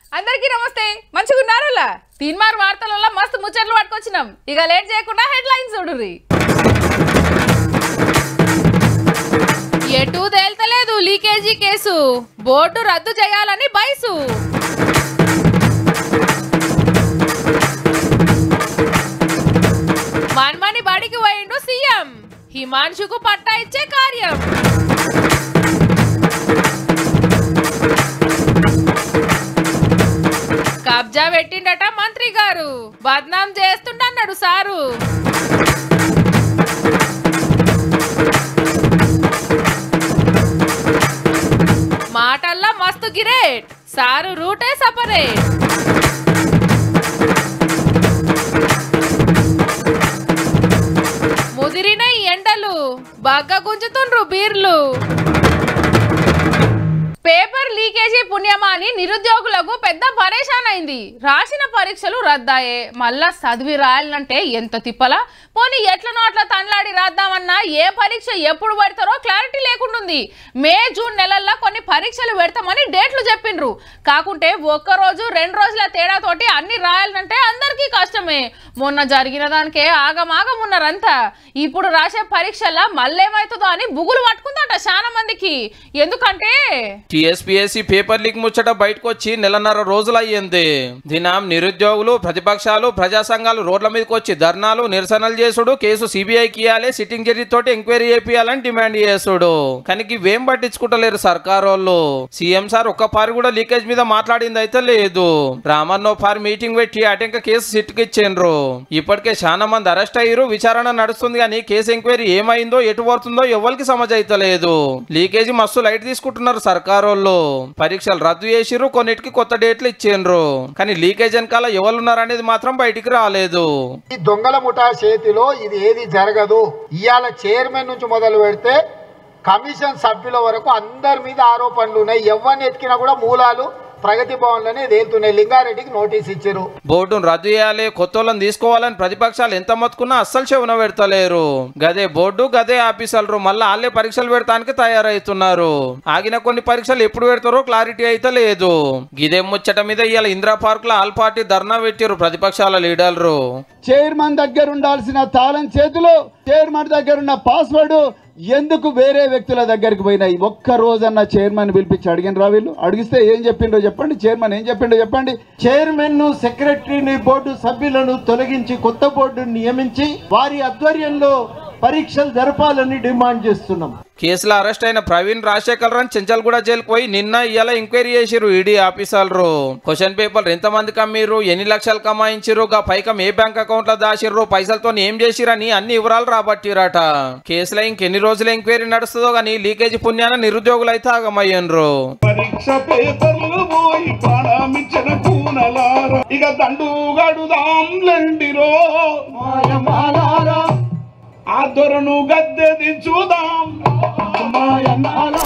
అందరికీ నమస్తే మంచిగా ఉన్నారల్లా తీన్మార్ వార్తలలో మస్తు ముచ్చట్లు పట్టుకొచ్చినాం ఇక లేట్ చేయకుండా హెడ్ లైన్స్ చూడుర్రి ఎటు తేల్తలేదు లీకేజీ కేసు బోర్డు రద్దు చేయాలని బైసు మన్మని బడికి పోయిండు సీఎం హిమాంశుకు పట్టా ఇచ్చే కార్యం కబ్జా పెట్టిండట మంత్రి గారు బద్నాం చేస్తుండన్నాడు సారు మాటల్లా మస్తు గిరేట్ సారు రూటే సపరేట్ ముదిరిన ఈ ఎండలు బాగా గుంజుతుండ్రు బీర్లు పేపర్ లీకేజీ పుణ్యమా అని నిరుద్యోగులకు పెద్ద పరేషాన్ అయింది రాసిన పరీక్షలు రద్దాయే మళ్ళా చదివి రాయాలంటే ఎంత తిప్పలా పోనీ ఎట్లనో అట్లా తనలాడి రాద్దామన్నా ఏ పరీక్ష ఎప్పుడు పెడతారో క్లారిటీ లేకుంటుంది మే జూన్ నెలల్లో కొన్ని పరీక్షలు పెడతామని డేట్లు చెప్పిండ్రు కాకుంటే ఒక్క రోజు రెండు రోజుల తేడాతోటి అన్ని రాయాలంటే అందరికీ కష్టమే మొన్న జరిగిన దానికే ఆగమాగం ఉన్నారంతా ఇప్పుడు రాసే పరీక్షల్లో మళ్ళేమవుతుందో అని బుగులు పట్టుకుందట చాలా మందికి ఎందుకంటే టీఎస్పీఎస్సీ పేపర్ లీక్ ముచ్చట బయటకు వచ్చి నెలన్నర రోజులయ్యింది దినం నిరుద్యోగులు ప్రతిపక్షాలు ప్రజా సంఘాలు రోడ్ల మీదకి వచ్చి ధర్నాలు నిరసనలు చేసుడు కేసు సిబిఐకి ఇవ్వాలి సిట్టింగ్ జడ్జి తోటి ఎంక్వైరీ చేపియాలని డిమాండ్ చేసుడు కానీ ఇవేం పట్టించుకుంటలేరు సర్కార్ వాళ్ళు సీఎం సార్ ఒక్క పారి కూడా లీకేజ్ మీద మాట్లాడింది అయితే లేదు రామన్నో పారి మీటింగ్ పెట్టి అటెంక కేసు సిట్కి ఇచ్చిండ్రు ఇప్పటికే చాలా మంది అరెస్ట్ అయ్యారు విచారణ నడుస్తుంది కానీ కేసు ఎంక్వైరీ ఏమైందో ఎటు పడుతుందో ఎవరికి సమజ్ అయితలేదు లీకేజీ మస్తు లైట్ తీసుకుంటున్నారు సర్కార్ వాళ్ళు పరీక్షలు రద్దు చేసిర్రు కొన్నిటికి కొత్త డేట్లు ఇచ్చిండ్రు కానీ లీకేజ్ వెనకాల ఎవరున్నారు అనేది మాత్రం బయటికి రాలేదు ఈ దొంగల ముఠా చేతిలో ఇది ఏది జరగదు ఇవాళ చైర్మన్ నుంచి మొదలు పెడితే కమిషన్ సభ్యుల వరకు అందరి మీద ఆరోపణలు ఉన్నాయి ఎవరిని ఎతికినా కూడా మూలాలు ప్రగతి భవన్లోనే తేలుతున్నాయి లింగారెడ్డికి నోటీస్ ఇచ్చారు బోర్డును రద్దు చేయాలి కొత్త వాళ్ళని తీసుకోవాలని ప్రతిపక్షాలు ఎంత మొత్తుకున్నా అస్సలు చెవున పెడతలేరు గదే బోర్డు గదే ఆఫీసర్లు మళ్ళీ వాళ్ళే పరీక్షలు పెడతానికి తయారవుతున్నారు ఆగిన కొన్ని పరీక్షలు ఎప్పుడు పెడతారో క్లారిటీ అయితే లేదు గిదే ముచ్చట మీద ఇవాళ ఇందిరా పార్క్ లో ఆల్ పార్టీ ధర్నా పెట్టారు ప్రతిపక్షాల లీడర్లు చైర్మన్ దగ్గర ఉండాల్సిన తాళం చేతులు చైర్మన్ దగ్గర ఉన్న పాస్వర్డ్ ఎందుకు వేరే వ్యక్తుల దగ్గరికి పోయినాయి ఒక్క రోజన్న చైర్మన్ పిలిపించి అడిగిన రా వీళ్ళు అడిగిస్తే ఏం చెప్పిండో చెప్పండి చైర్మన్ ఏం చెప్పిండో చెప్పండి చైర్మన్ ను సెక్రటరీని బోర్డు సభ్యులను తొలగించి కొత్త బోర్డును నియమించి వారి ఆధ్వర్యంలో పరీక్షలు జరపాలని డిమాండ్ చేస్తున్నాం కేసులో అరెస్ట్ అయిన ప్రవీణ్ రాజశేఖర్ రాన్ చెంచల్గూడ జైలుకు పోయి నిన్న ఇలా ఎంక్వైరీ చేసిరు ఈడీ ఆఫీసర్లు క్వశ్చన్ పేపర్ ఎంత మందికి అమ్మిర్రు ఎన్ని లక్షలు కమాయించిర్రు గా పైకం ఏ బ్యాంక్ అకౌంట్ లో దాచిర్రు పైసలతో ఏం చేసిరని అన్ని వివరాలు రాబట్టిరట కేసులో ఇంకెన్ని రోజులు ఎంక్వైరీ నడుస్తుందో గానీ లీకేజీ పుణ్యాన నిరుద్యోగులు అయితే ఆగమయ్యిండ్రు పరీక్ష పేపర్లు పోయి ప్రాణమిచ్చిన కూనలార ఇక దండు గడుదాం లెండిరో ఆ దొరను గద్దె దించుదాం మాయన్నారా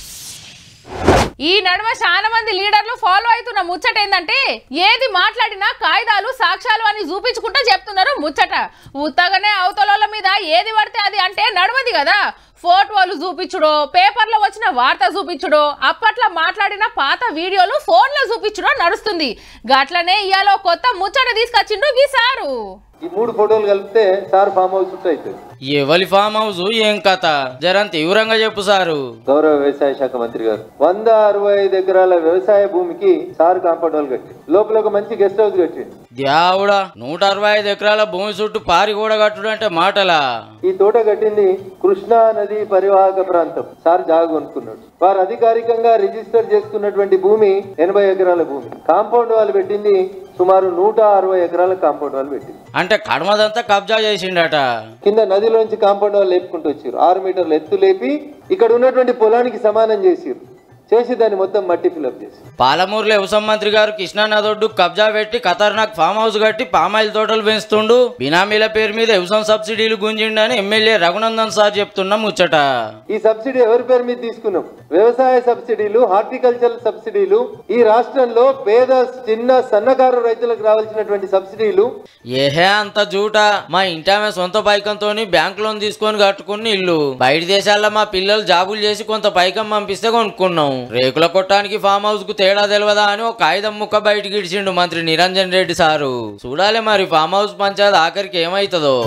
ఈ నడుమ చాలా మంది లీడర్లు ఫాలో అవుతున్న ముచ్చట ఏంటంటే ఏది మాట్లాడినా కాయిదాలు సాక్ష్యాలు అని చూపించుకుంటా చెప్తున్నారు ముచ్చట ఉత్తగానే అవతల మీద ఏది పడితే అది అంటే నడవది కదా ఫోటోలు చూపించుడో పేపర్లో వచ్చిన వార్త చూపించుడో అప్పట్లో మాట్లాడిన పాత వీడియోలు ఫోన్లో చూపించుడో నడుస్తుంది గట్లనే ఇయాలో కొత్త ముచ్చట తీసుకొచ్చిండు ఈ సారు ఈ మూడు ఫోటోలు కలిపితే సార్ ఫామ్ హౌస్ చుట్టూ అవుతుంది ఎవరి ఫామ్ హౌస్ ఏం కథ జరంత తీవ్రంగా చెప్పు సారు గౌరవ వ్యవసాయ శాఖ మంత్రి గారు వంద అరవై ఐదు ఎకరాల వ్యవసాయ భూమికి సార్ కాంపౌండ్ వాళ్ళు కట్టి లోపల ఒక మంచి గెస్ట్ హౌస్ కట్టిండు దేవుడా నూట అరవై ఐదు ఎకరాల భూమి చుట్టూ పారి కూడా కట్టుడు అంటే మాటలా ఈ తోట కట్టింది కృష్ణా నది పరివాహక ప్రాంతం సార్ జాగ కొనుక్కున్నాడు వారు అధికారికంగా రిజిస్టర్ చేసుకున్నటువంటి భూమి ఎనభై ఎకరాల భూమి కాంపౌండ్ వాళ్ళు పెట్టింది సుమారు నూట అరవై ఎకరాల కాంపౌండ్ వాళ్ళు పెట్టింది అంటే కడమదంతా కబ్జా చేసిండట కింద నదిలోంచి కాంపౌండ్ వాళ్ళు లేపుకుంటూ వచ్చారు ఆరు మీటర్లు ఎత్తు లేపి ఇక్కడ ఉన్నటువంటి పొలానికి సమానం చేసిరు చేసి దాన్ని మొత్తం మట్టి ఫిలప్ చేసి పాలమూరులో వ్యవసాయ మంత్రి గారు కృష్ణానదొడ్డు కబ్జా పెట్టి ఖతర్నాక్ ఫామ్ హౌస్ కట్టి పామాయిల్ తోటలు పెంచుతుండు బినామీల పేరు మీద వ్యవసాయం సబ్సిడీలు గుంజిండని ఎమ్మెల్యే రఘునందన్ సార్ చెప్తున్నా ముచ్చట ఈ సబ్సిడీ ఎవరి పేరు మీద తీసుకున్నాం వ్యవసాయ సబ్సిడీలు హార్టికల్చర్ సబ్సిడీలు ఈ రాష్ట్రంలో పేద చిన్న సన్నకారు రైతులకు రావాల్సినటువంటి సబ్సిడీలు ఏహే అంత జూట మా ఇంటామె సొంత పైకంతో బ్యాంక్ లోన్ తీసుకొని కట్టుకుని ఇల్లు బయట దేశాల్లో మా పిల్లలు జాబులు చేసి కొంత పైకం పంపిస్తే కొనుక్కున్నాం రేకుల కొట్టానికి ఫామ్ హౌస్ కు తేడా తెలియదా అని ఒక కాగితం ముక్క బయటికి ఇడిచిండు మంత్రి నిరంజన్ రెడ్డి సారు చూడాలి మరి ఫామ్ హౌస్ పంచాయత్ ఆఖరికి ఏమైతుందో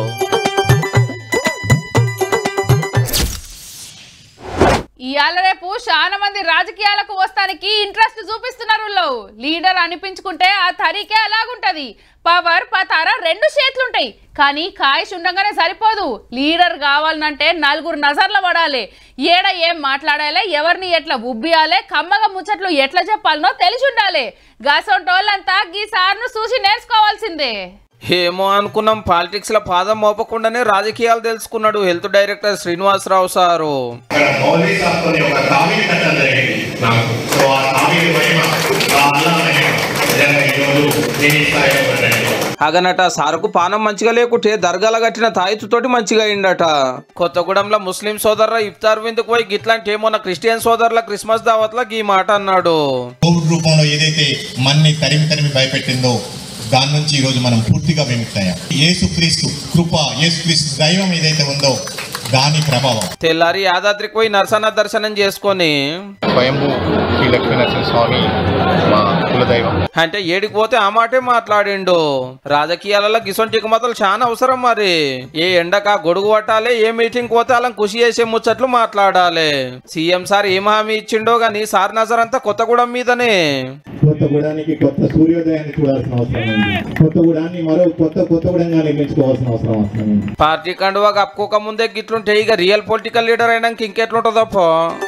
ఇవాళ రేపు చాలా మంది రాజకీయాలకు వస్తానికి ఇంట్రెస్ట్ చూపిస్తున్నారు వీళ్ళు. లీడర్ అనిపించుకుంటే ఆ తరీకే అలాగుంటది పవర్ పతార రెండు చేతులుంటాయి కానీ కాయష్ ఉండగానే సరిపోదు లీడర్ కావాలంటే నలుగురు నజర్ల పడాలి ఏడ ఏం మాట్లాడాలి ఎవరిని ఎట్లా ఉబ్బియాలి కమ్మగా ముచ్చట్లు ఎట్లా చెప్పాలనో తెలిసి ఉండాలి గసొంటోళ్ళంతా గీ సార్ను చూసి నేర్చుకోవాల్సిందే ఏమో అనుకున్నాం పాలిటిక్స్ లో పాదం మోపకుండానే రాజకీయాలు తెలుసుకున్నాడు హెల్త్ డైరెక్టర్ శ్రీనివాసరావు సారు ఇక్కడ మౌలి సాబ్తోని ఒక తామీని కట్టడం జరిగింది నాకు సో ఆ తామీని మహిమ ఆ అల్లా మహిమ నిజంగా ఈరోజు నేను ఈ స్థాయిలో ఉన్నాను అగనట సారుకు పానం మంచిగా లేకుంటే దర్గాల కట్టిన తాయితుతోటి మంచిగా అయిండట కొత్తగూడెంలో ముస్లిం సోదరుల ఇఫ్తార్ విందుకు పోయి గిట్లాంటి ఏమో క్రిస్టియన్ సోదరుల క్రిస్మస్ దావత్ల ఈ మాట అన్నాడు కోవిడ్ రూపంలో ఏదైతే మన్ని తరిమి తరిమి భయపెట్టిందో దాని నుంచి ఈరోజు మనం పూర్తిగా విముక్తయ్యాం యేసుక్రీస్తు కృప యేసుక్రీస్తు దైవం ఏదైతే ఉందో దాని ప్రభావం తెల్లారి యాదాద్రికి పోయి నరసన్న దర్శనం చేసుకొని స్వయంభూ శ్రీ లక్ష్మీనరసింహ స్వామి మా కులదైవం అంటే ఏడికి పోతే ఆ మాటే మాట్లాడిండు రాజకీయాలలో గిసొంటి మతలు చాలా అవసరం మరి ఏ ఎండక గొడుగు పట్టాలి ఏ మీటింగ్ పోతే అలా కృషి చేసే ముచ్చట్లు మాట్లాడాలి సీఎం సార్ ఏం హామీ ఇచ్చిండో గాని సార్ నజర్ అంతా కొత్తగూడెం మీదనే కొత్తగూడానికి కొత్త సూర్యోదయాన్ని చూడాల్సిన అవసరం ఉంది కొత్తగూడాన్ని మరో కొత్త కొత్తగూడెంగా నిర్మించుకోవాల్సిన అవసరం వస్తుంది పార్టీ కండువా కప్పుకోక ముందే గిట్లుంటే ఇక రియల్ పొలిటికల్ లీడర్ అయినాక ఇంకెట్లుంటుందో పో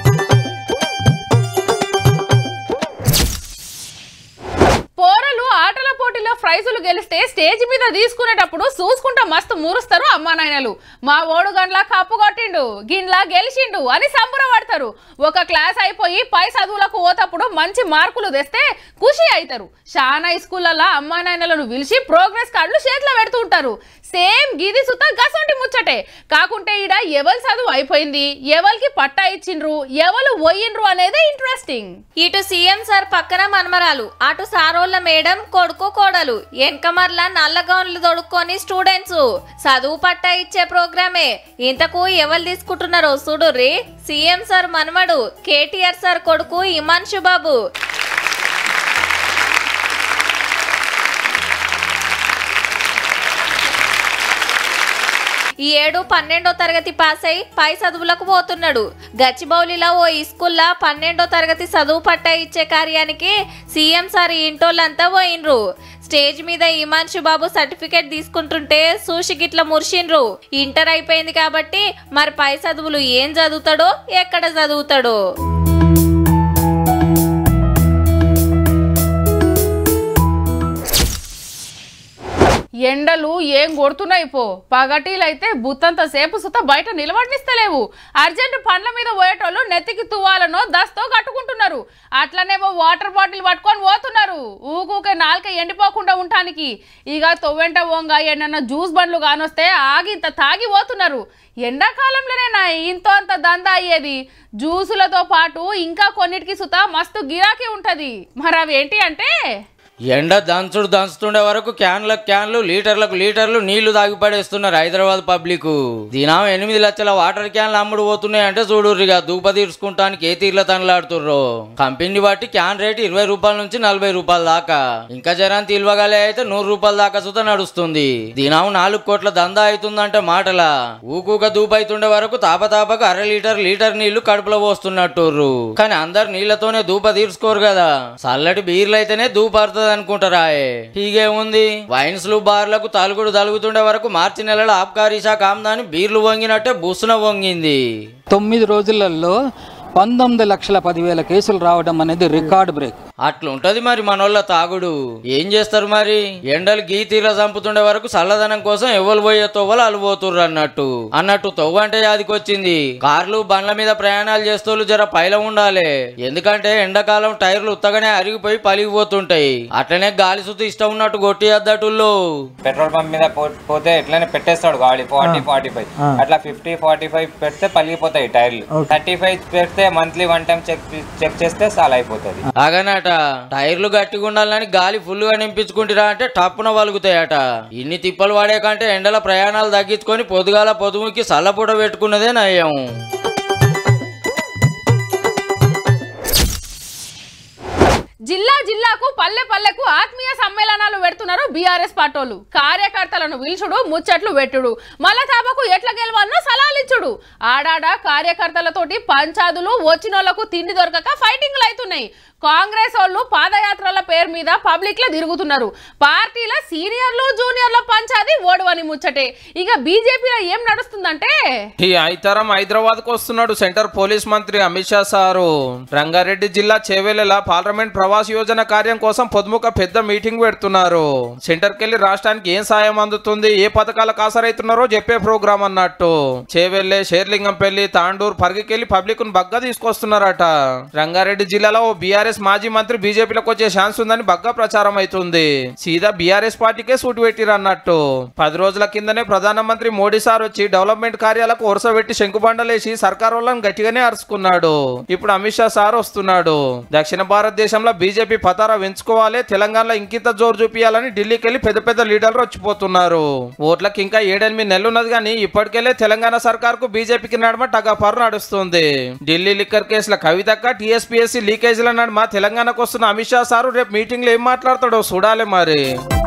పోరలు ఆటల పోటీలో ప్రైజులు గెలిస్తే స్టేజ్ మీద తీసుకునేటప్పుడు చూసుకుంటా మస్తు మురుస్తారు అమ్మా నాయనలు మా ఓడు గండ్లా కప్పు కొట్టిండు గిన్లా గెలిచిండు అని సంబరపడతారు ఒక క్లాస్ అయిపోయి పై చదువులకు పోతప్పుడు మంచి మార్కులు తెస్తే ఖుషి అవుతారు చాలా స్కూళ్ళల్లో అమ్మా నాయనలను పిలిచి ప్రోగ్రెస్ కార్డులు చేతిలో పెడుతూ ఉంటారు సేమ్ గిది సుత గసంటి ముచ్చటే కాకుంటే ఈడ ఎవరి చదువు అయిపోయింది ఎవరికి పట్టా ఇచ్చిండ్రు ఎవరు పోయిండ్రు అనేదే ఇంట్రెస్టింగ్ ఇటు సీఎం సార్ పక్కన మనమరాలు అటు సారోళ్ళ మేడం కొడుకు కోడలు వెనకమర్ల నల్ల గౌన్లు తొడుక్కొని స్టూడెంట్స్ చదువు పట్టా ఇచ్చే ప్రోగ్రామే ఇంతకు ఎవరు తీసుకుంటున్నారో చూడుర్రి సీఎం సార్ మనమడు కేటీఆర్ సార్ కొడుకు ఇమాన్షు బాబు ఈ ఏడు పన్నెండో తరగతి పాస్ అయి పై చదువులకు పోతున్నాడు గచ్చిబౌలిలో ఓ ఈ స్కూల్లో పన్నెండో తరగతి చదువు పట్టా ఇచ్చే కార్యానికి సీఎం సార్ ఈ ఇంటోళ్ళంతా పోయినరు స్టేజ్ మీద ఇమాన్షు బాబు సర్టిఫికేట్ తీసుకుంటుంటే సూషి గిట్ల మురిసిండ్రు ఇంటర్ అయిపోయింది కాబట్టి మరి పై చదువులు ఏం చదువుతాడో ఎక్కడ చదువుతాడో ఎండలు ఏం కొడుతున్నాయి పో పగటీలైతే బుత్తంత సేపు సుత బయట నిలబడినిస్తలేవు అర్జెంట్ పండ్ల మీద పోయేటోళ్ళు నెత్తికి తువ్వాలనో దస్తో కట్టుకుంటున్నారు అట్లనేమో వాటర్ బాటిల్ పట్టుకొని పోతున్నారు ఊకూకే నాలుక ఎండిపోకుండా ఉండటానికి ఇక తొవ్వెంట వంగ ఎన్న జ్యూస్ బండ్లు కానొస్తే ఆగి ఇంత తాగి పోతున్నారు ఎండాకాలంలోనేనా ఇంతో అంత దందా అయ్యేది జ్యూసులతో పాటు ఇంకా కొన్నిటికి సుత మస్తు గిరాకీ ఉంటది మరి అవేంటి అంటే ఎండ దంచుడు దంచుతుండే వరకు క్యాన్లకు క్యాన్లు లీటర్లకు లీటర్లు నీళ్లు తాగి పడేస్తున్నారు హైదరాబాద్ పబ్లిక్ దినం ఎనిమిది లక్షల వాటర్ క్యాన్లు అమ్ముడు పోతున్నాయి అంటే చూడుర్రిగా దూప తీర్చుకుంటానికి ఏ తీర్ల తనలాడుతుర్రో కంపెనీ బట్టి క్యాన్ రేట్ ఇరవై రూపాయల నుంచి నలభై రూపాయల దాకా ఇంకా జరాన్ తీల్వగాలే అయితే నూరు రూపాయల దాకా సుత నడుస్తుంది దినం నాలుగు కోట్ల దందా అవుతుందంటే మాటలా ఊకూక దూపు అవుతుండే వరకు తాపతాపకు అర లీటర్ లీటర్ నీళ్లు కడుపులో పోస్తున్నట్టుర్రు కానీ అందరు నీళ్లతోనే దూప తీర్చుకోరు కదా చల్లటి బీర్లు అయితేనే దూపడుతుంది అనుకుంటారా హీగేముంది వైన్స్లు బార్లకు తలుగుడు తలుగుతుండే వరకు మార్చి నెలలో ఆబ్కారీ శాఖ ఆమ్దాని బీర్లు వంగినట్టే బుస్సున వంగింది తొమ్మిది రోజులలో పంతొమ్మిది లక్షల పదివేల కేసులు రావడం అనేది రికార్డ్ బ్రేక్ అట్లుంటది మరి మనోళ్ళ తాగుడు ఏం చేస్తారు మరి ఎండలు గీతీలా చంపుతుండే వరకు చల్లదనం కోసం ఎవరు పోయే తొవ్వలు అలుపోతుర్రు అన్నట్టు అన్నట్టు తొవ్వ అంటే యాదికొచ్చింది కార్లు బండ్ల మీద ప్రయాణాలు చేస్తూ జర పైల ఉండాలి ఎందుకంటే ఎండాకాలం టైర్లు ఉత్తగానే అరిగిపోయి పలిగిపోతుంటాయి అట్లనే గాలి సుత్తు ఇష్టం ఉన్నట్టు కొట్టి అద్దటుల్లో పెట్రోల్ పంప్ మీద పో- పోతే ఎట్లనే పెట్టేస్తాడు గాడి ఫార్టీ ఫార్టీ ఫైవ్ అట్లా ఫిఫ్టీ ఫార్టీ ఫైవ్ పెడితే పలిగిపోతాయి టైర్లు థర్టీ ఫైవ్ పెడితే monthly one time check check చేస్తే చాలా అయిపోతుంది అగనట టైర్లు గట్టిగా ఉండాలని గాలి ఫుల్ గా నింపించుకుంటురా అంటే టప్పున వలుగుతాయట ఇన్ని తిప్పలు వాడే కంటే ఎండల ప్రయాణాలు తగ్గించుకొని పొద్దుగాల పొదుముకి సల్లపూట పెట్టుకున్నదే నయం జిల్లా జిల్లాకు పల్లె పల్లెకు ఆత్మీయ సమ్మేళనాలు పెడుతున్నారు బీఆర్ఎస్ పార్టోలు కార్యకర్తలను పిలుచుడు ముచ్చట్లు పెట్టుడు మళ్ళా తాపకు ఎట్ల గెలవాలనో సలాలిచ్చుడు ఆడాడ కార్యకర్తలతోటి పంచాదులు వచ్చినోళ్లకు తిండి దొరకక ఫైటింగ్లు అవుతున్నాయి కాంగ్రెస్ వాళ్ళు పాదయాత్రల పేరు మీద పబ్లిక్ లో తిరుగుతున్నారు పార్టీల సీనియర్లు జూనియర్ల పంచాది ఓడువని ముచ్చటే ఇక బీజేపీలో ఏం నడుస్తుందంటే ఈ ఐతరం హైదరాబాద్ కు వస్తున్నాడు సెంటర్ పోలీస్ మంత్రి అమిత్ షా సారు రంగారెడ్డి జిల్లా చేవెళ్ల పార్లమెంట్ ప్రవాస్ యోజన కార్యం కోసం పొద్దుముక పెద్ద మీటింగ్ పెడుతున్నారు సెంటర్ కెళ్లి రాష్ట్రానికి ఏం సాయం అందుతుంది ఏ పథకాలకు ఆసరైతున్నారో చెప్పే ప్రోగ్రామ్ అన్నట్టు చేవెళ్ళే షేర్లింగంపల్లి తాండూర్ పరిగికెళ్లి పబ్లిక్ ను బగ్గా తీసుకొస్తున్నారట రంగారెడ్డి జిల్లాలో ఓ బీఆర్ఎస్ మాజీ మంత్రి బీజేపీలోకి వచ్చే ఛాన్స్ ఉందని బగ్గా ప్రచారం అవుతుంది సీదా బీఆర్ఎస్ పార్టీకే సూటు పెట్టిరు అన్నట్టు పది రోజుల కిందనే ప్రధానమంత్రి మోడీ సార్ వచ్చి డెవలప్మెంట్ కార్యాలకు వరుస పెట్టి శంకుబండలేసి సర్కార్ వాళ్ళని గట్టిగానే అరుచుకున్నాడు ఇప్పుడు అమిత్ షా సార్ వస్తున్నాడు దక్షిణ భారతదేశంలో బీజేపీ పతారా పెంచుకోవాలి తెలంగాణలో ఇంకింత జోరు చూపించాలని ఢిల్లీకి వెళ్ళి పెద్ద పెద్ద లీడర్లు వచ్చిపోతున్నారు ఓట్లకు ఇంకా ఏడెనిమిది నెలలు ఉన్నది కానీ ఇప్పటికెళ్ళే తెలంగాణ సర్కార్ కు బీజేపీకి నడమ టగాపర్ నడుస్తుంది ఢిల్లీ లిక్కర్ కేసుల కవితక్క టీఎస్పీఎస్సీ లీకేజీల నడుమ తెలంగాణకు వస్తున్న అమిత్ షా సారు రేపు మీటింగ్ లో ఏం మాట్లాడతాడో చూడాలి మరి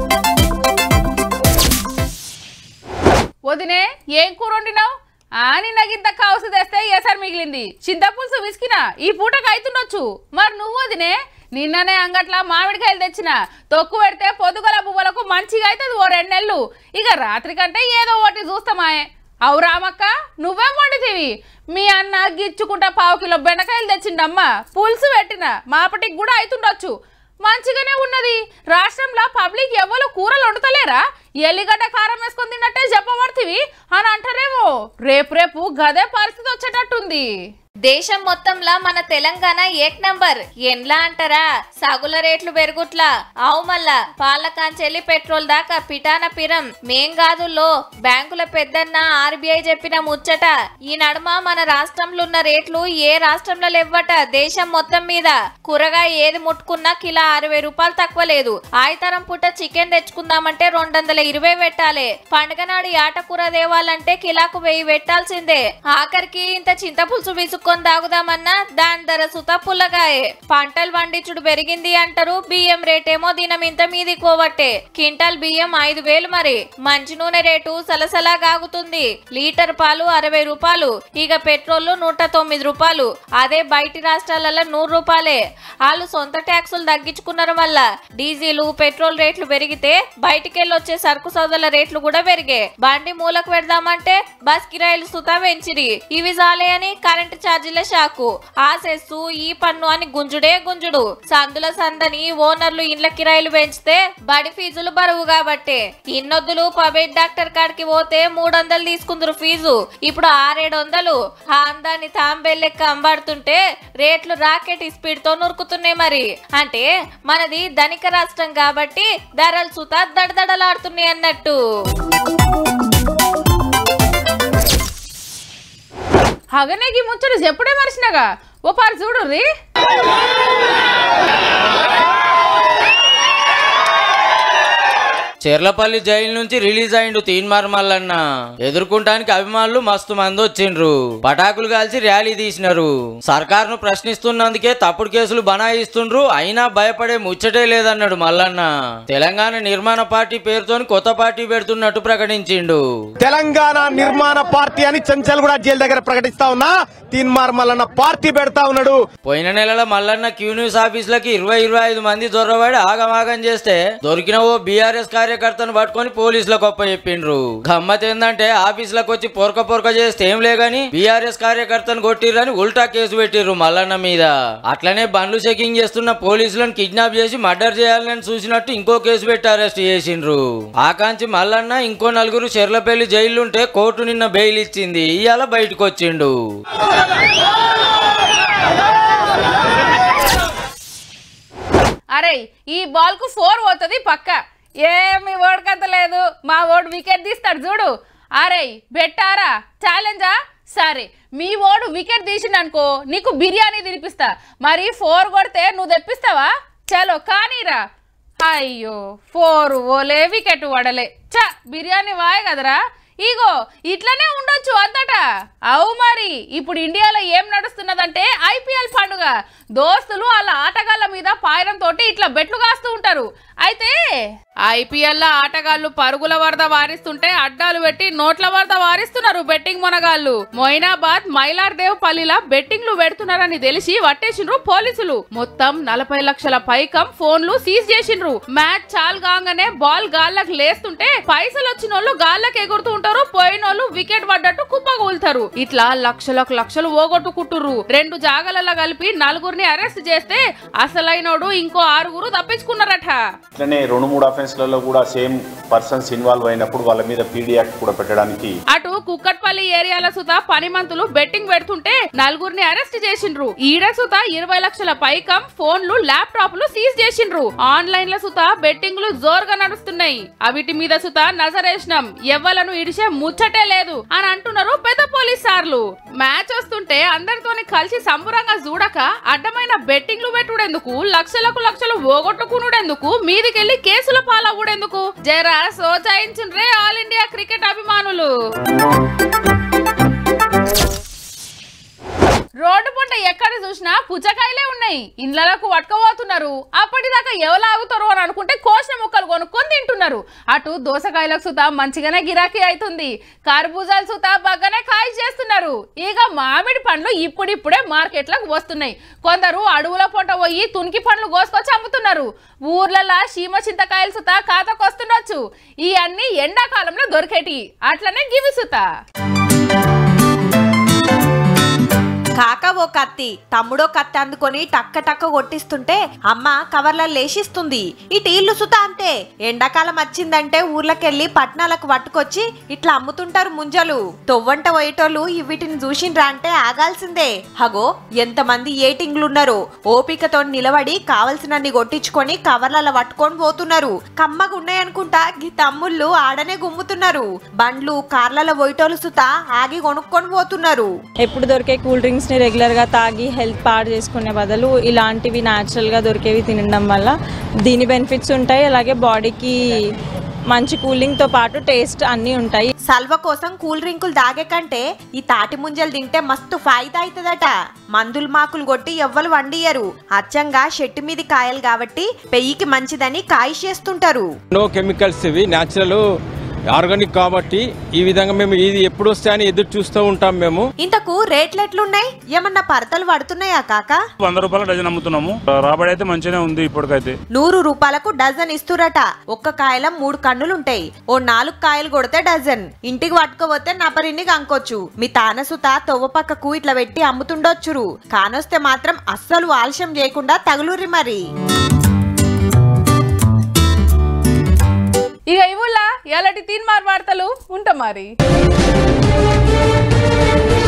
వదినే ఏం కూర వండినావు ఆని నగింత కావసు తెస్తే ఏసారి మిగిలింది చింతపులుసు విసికిన ఈ పూటకు అవుతుండొచ్చు మరి నువ్వు వదినే నిన్ననే అంగట్ల మామిడికాయలు తెచ్చిన తొక్కు పెడితే పొద్దుగల పువ్వులకు మంచిగా అవుతుంది ఓ రెండు నెలలు ఇక రాత్రి కంటే ఏదో ఒకటి చూస్తామాయే అవు రామక్క నువ్వేం వండితివి మీ అన్న గిచ్చుకుంటా పావు కిలో బెండకాయలు తెచ్చిండమ్మా పులుసు పెట్టిన మాపటికి కూడా అవుతుండొచ్చు మంచిగానే ఉన్నది రాష్ట్రంలో పబ్లిక్ ఎవరు కూరలు వండుతలేరా ఎల్లిగడ్డ కారం వేసుకొని తిన్నట్టే చెప్పబడుతుంది అని అంటారేమో రేపు రేపు గదే పరిస్థితి వచ్చేటట్టుంది దేశం మొత్తంలో మన తెలంగాణ ఏక్ నంబర్ ఎండ్లా అంటారా సాగుల రేట్లు పెరుగుట్లా ఆవు మళ్ళా పాల కాంచెల్లి పెట్రోల్ దాకా పిటాన పిరం మేం కాదుల్లో బ్యాంకుల పెద్దన్న ఆర్బీఐ చెప్పిన ముచ్చట ఈ నడుమ మన రాష్ట్రంలో ఉన్న రేట్లు ఏ రాష్ట్రంలో లేవట దేశం మొత్తం మీద కూరగాయ ఏది ముట్టుకున్నా కిలో అరవై రూపాయలు తక్కువ లేదు ఆయితరం పూట చికెన్ తెచ్చుకుందామంటే రెండు వందల ఇరవై పెట్టాలి పండుగ నాడు యాటకూర దేవాలంటే కిలాకు వెయ్యి పెట్టాల్సిందే ఆఖరికి ఇంత చింతపులుసు విసుక్కొని తాగుదామన్నా దాని ధర సుత పుల్లగాయే పంటలు పండించుడు పెరిగింది అంటారు బియ్యం రేటేమో దినం ఇంత మీది కోవట్టే క్వింటాల్ బియ్యం ఐదు వేలు మరి మంచి నూనె రేటు సలసలా గాగుతుంది లీటర్ పాలు అరవై రూపాయలు ఇక పెట్రోల్ నూట తొమ్మిది రూపాయలు అదే బయటి రాష్ట్రాలలో నూరు రూపాయలే వాళ్ళు సొంత ట్యాక్సులు తగ్గించుకున్నారు వల్ల డీజిల్ పెట్రోల్ రేట్లు పెరిగితే బయటికెళ్ళి వచ్చే సరుకు సౌదల రేట్లు కూడా పెరిగే బండి మూలకు పెడదామంటే బస్ కిరాయిలు సుతా పెంచిరి ఇవి చాలే అని కరెంటు ఛార్జీల షాకు ఆ సెస్సు ఈ పన్ను అని గుంజుడే గుంజుడు సందుల సందని ఓనర్లు ఇండ్ల కిరాయిలు పెంచితే బడి ఫీజులు బరువు కాబట్టే ఇన్నొద్దులు ప్రైవేట్ డాక్టర్ కాడికి పోతే మూడు వందలు తీసుకుందరు ఫీజు ఇప్పుడు ఆరేడు వందలు ఆ అందాన్ని తాంబెల్లెక్క అంబాడుతుంటే రేట్లు రాకెట్ స్పీడ్ తో నురుకుతున్నాయి మరి అంటే మనది ధనిక రాష్ట్రం కాబట్టి ధరలు సుతా దడదడలాడుతున్నాయి అన్నట్టు హగనేకి ముచ్చట చెప్పుడే మర్చినగా ఓ పారు చూడు రీ చెర్లపల్లి జైలు నుంచి రిలీజ్ అయిండు తీన్మార్ మల్లన్న ఎదుర్కొంటానికి అభిమానులు మస్తు మంది వచ్చిండ్రు పటాకులు కాల్చి ర్యాలీ తీసినారు సర్కార్ను ప్రశ్నిస్తున్నందుకే తప్పుడు కేసులు బనాయిస్తుండ్రు అయినా భయపడే ముచ్చటే లేదన్నాడు మల్లన్న తెలంగాణ నిర్మాణ పార్టీ పేరుతోని కొత్త పార్టీ పెడుతున్నట్టు ప్రకటించిండు తెలంగాణ నిర్మాణ పార్టీ అని చెంచల్ కూడా జైలు దగ్గర ప్రకటిస్తా ఉన్నా తీన్మార్ మల్లన్న పార్టీ పెడతా ఉన్నాడు పోయిన నెలలో మల్లన్న క్యూ న్యూస్ ఆఫీసులకి ఇరవై ఇరవై ఐదు మంది దొరబడి ఆగమాగం చేస్తే దొరికిన ఓ బీఆర్ఎస్ కార్యకర్తను పట్టుకొని పోలీసులకు ఒప్ప చెప్పిండ్రు గమ్మత్ ఏందంటే ఆఫీసులకు వచ్చి పొరక పొరక చేస్తే ఏం లేగాని బీఆర్ఎస్ కార్యకర్తను కొట్టిర్రని ఉల్టా కేసు పెట్టిర్రు మల్లన్న మీద అట్లనే బండ్లు చెకింగ్ చేస్తున్న పోలీసులను కిడ్నాప్ చేసి మర్డర్ చేయాలని చూసినట్టు ఇంకో కేసు పెట్టి అరెస్ట్ చేసిండ్రు ఆకాంక్షి మల్లన్న ఇంకో నలుగురు చెర్లపల్లి జైలుంటే కోర్టు నిన్న బెయిల్ ఇచ్చింది ఇవాళ బయటకు వచ్చిండు అరే ఈ బాల్ కు ఫోర్ పోతుంది పక్క ఏమి ఓడకంత లేదు మా ఓడు వికెట్ తీస్తాడు చూడు అరే బెట్టారా ఛాలెంజా సరే మీ ఓడు వికెట్ తీసిండనుకో నీకు బిర్యానీ తినిపిస్తా మరి ఫోర్ కొడితే నువ్వు తెప్పిస్తావా చలో కానీరా అయ్యో ఫోర్ ఓలే వికెట్ పడలే చ బిర్యానీ వాయ్ కదరా ఇగో ఇట్లనే ఉండొచ్చు అంతటా అవు మరి ఇప్పుడు ఇండియాలో ఏం నడుస్తున్నదంటే ఐపీఎల్ పండుగ దోస్తులు వాళ్ళ ఆటగాళ్ళ మీద పాయడం తోటి ఇట్లా బెట్లు కాస్తూ ఉంటారు అయితే ఐపీఎల్ లో ఆటగాళ్ళు పరుగుల వరద వారిస్తుంటే అడ్డాలు పెట్టి నోట్ల వరద వారిస్తున్నారు బెట్టింగ్ మొనగాళ్ళు మొయినాబాద్ మైలార్దేవ్ పల్లిలా బెట్టింగ్లు పెడుతున్నారని తెలిసి పట్టేసిండ్రు పోలీసులు మొత్తం నలభై లక్షల పైకం ఫోన్లు సీజ్ చేసిండ్రు మ్యాచ్ చాలు కాగానే బాల్ గాళ్ళకి లేస్తుంటే పైసలు వచ్చిన వాళ్ళు గాళ్ళకి ఎగురుతూ ఉంటారు పోయినోళ్ళు వికెట్ పడ్డట్టు కుప్పగూలుతారు ఇట్లా లక్షలకు లక్షలు ఓగొట్టుకుంటుర్రు రెండు జాగలలో కలిపి నలుగురిని అరెస్ట్ చేస్తే అసలైనోడు ఇంకో ఆరుగురు తప్పించుకున్నారట ఇట్లనే రెండు మూడు అఫెన్స్లలో కూడా సేమ్ పర్సన్స్ ఇన్వాల్వ్ అయినప్పుడు వాళ్ళ మీద పీడీ యాక్ట్ కూడా పెట్టడానికి అటు కుక్కట్పల్లి ఏరియాల సుత పనిమంతులు బెట్టింగ్ పెడుతుంటే నలుగురిని అరెస్ట్ చేసిండ్రు ఈడ సుత ఇరవై లక్షల పైకం ఫోన్లు ల్యాప్టాప్లు సీజ్ చేసిండ్రు ఆన్లైన్ లో సుత బెట్టింగ్లు జోరుగా నడుస్తున్నాయి అవిటి మీద సుత నజరేసినాం ఎవ్వలను ఇడిచే ముచ్చటే లేదు అని అంటున్నారు పెద్ద పోలీస్ సార్లు మ్యాచ్ వస్తుంటే అందరితోని కలిసి సంబురంగా చూడక అడ్డమైన బెట్టింగ్లు పెట్టుడెందుకు లక్షలకు లక్షలు పోగొట్టుకునుడెందుకు మీదికెళ్లి కేసుల పాలవుడెందుకు జరా సోచాయించుండ్రే ఆల్ ఇండియా క్రికెట్ అభిమానులు రోడ్డు పుంట ఎక్కడ చూసినా పుచ్చకాయలే ఉన్నాయి ఇండ్లకు పట్టుకోబోతున్నారు అప్పటిదాకా ఎవరు ఆగుతారు అని అనుకుంటే కోసిన ముక్కలు కొనుక్కొని తింటున్నారు అటు దోసకాయలకు సుతా మంచిగానే గిరాకీ అవుతుంది కర్బూజాలు సుతా బాగానే కాయ చేస్తున్నారు ఇక మామిడి పండ్లు ఇప్పుడిప్పుడే మార్కెట్లకు వస్తున్నాయి కొందరు అడవుల పొంట పోయి తునికి పండ్లు కోసుకొచ్చి అమ్ముతున్నారు ఊర్లలో సీమ చింతకాయలు సుతా ఖాతాకు వస్తుండొచ్చు ఇవన్నీ ఎండాకాలంలో దొరికేటి అట్లనే గివి సుతా కాక ఓ కత్తి తమ్ముడో కత్తి అందుకొని టక్క టక్క కొట్టిస్తుంటే అమ్మ కవర్ల లేషిస్తుంది ఈ టీళ్ళు సుత అంతే ఎండాకాలం వచ్చిందంటే ఊర్లకెళ్ళి పట్నాలకు పట్టుకొచ్చి ఇట్లా అమ్ముతుంటారు ముంజలు తొవ్వంట పోయేటోళ్ళు ఈ వీటిని చూసిండ్రా అంటే ఆగాల్సిందే హగో ఎంతమంది ఏటింగ్లున్నారు ఓపికతో నిలబడి కావలసినన్ని కొట్టించుకొని కవర్లలో పట్టుకొని పోతున్నారు కమ్మగా ఉన్నాయనుకుంటా గీ తమ్ముళ్ళు ఆడనే గుమ్ముతున్నారు బండ్లు కార్లలో పోయేటోళ్ళు సుత ఆగి కొనుక్కొని పోతున్నారు ఎప్పుడు దొరికే కూల్ డ్రింక్స్ని రెగ్యులర్గా తాగి హెల్త్ పాడు చేసుకునే బదులు ఇలాంటివి న్యాచురల్గా దొరికేవి తినడం వల్ల దీని బెనిఫిట్స్ ఉంటాయి అలాగే బాడీకి మంచి కూలింగ్తో పాటు టేస్ట్ అన్నీ ఉంటాయి సల్వ కోసం కూల్ డ్రింకులు తాగే కంటే ఈ తాటి ముంజలు తింటే మస్తు ఫాయిదా అవుతుందట మందులు మాకులు కొట్టి ఎవ్వరు వండియరు అచ్చంగా చెట్టు మీది కాయలు కాబట్టి పెయ్యికి మంచిదని కాయ చేస్తుంటారు నో కెమికల్స్ ఇవి న్యాచురల్ ఆర్గానిక్ కాబట్టి ఈ విధంగా మేము ఇది ఎప్పుడు వస్తాయని ఎదురు చూస్తూ ఉంటాం మేము ఇంతకు రేట్లు ఎట్లున్నాయి ఏమన్నా పరతలు పడుతున్నాయా కాక వంద రూపాయల డజన్ అమ్ముతున్నాము రాబడి అయితే మంచిగానే ఉంది ఇప్పటికైతే నూరు రూపాయలకు డజన్ ఇస్తురట ఒక్క కాయల మూడు కన్నులుంటాయి ఓ నాలుగు కాయలు కొడితే డజన్ ఇంటికి పట్టుకోపోతే నపరిన్ని కంకొచ్చు మీ తానసుత తొవ్వ పక్కకు ఇట్లా పెట్టి అమ్ముతుండొచ్చురు కానొస్తే మాత్రం అస్సలు ఆలస్యం చేయకుండా తగులురి మరి ఇక ఇవులా ఎలాంటి తీన్మార్ వార్తలు ఉంటా మరి